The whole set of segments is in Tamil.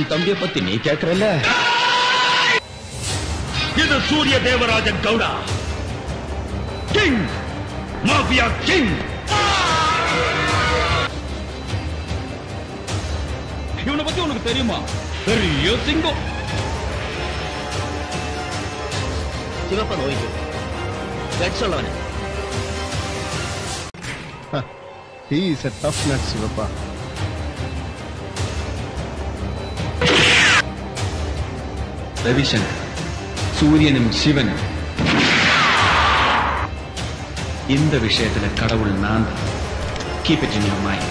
உன் தம்பிய பத்தி நீ கேக்குறல்ல இது Surya Devarajan Gowda king mafia king இவனை பத்தி உனக்கு தெரியுமா பெரிய சிங்கம் சிவப்ப நோய்க்கு கட் சொல்லவனே He is a tough nut, Sivappa. Ravishankar சூரியனும் சிவனும் இந்த விஷயத்துல கடவுள் நான் keep it in your mind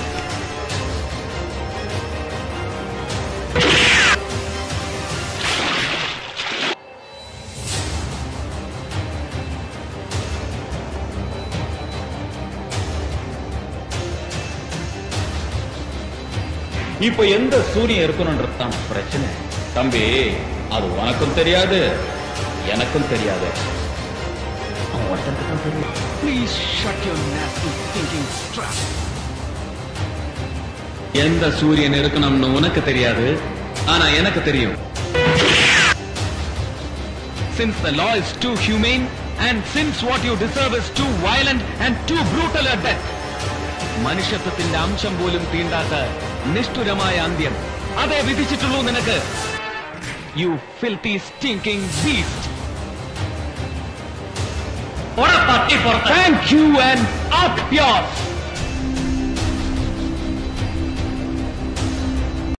இப்ப எந்த சூரியன் இருக்கணும்ன்றது தான் பிரச்சனை தம்பி அது உனக்கும் தெரியாது எனக்கும் தெரியாது அவன் ஒருத்தனுக்கு தான் தெரியும் please shut your nasty thinking trap எந்த சூரியன் இருக்கணும்னு உனக்கு தெரியாது ஆனா எனக்கு தெரியும் Since the law is too humane and since what you deserve is too violent and too brutal a death മനുഷ്യത്വത്തിന്റെ അംശം പോലും തീണ്ടാത്ത നിഷ്ഠുരമായ അന്ത്യം അതേ വിധിച്ചിട്ടുള്ളൂ നിനക്ക് you filthy stinking beast thank you and up yours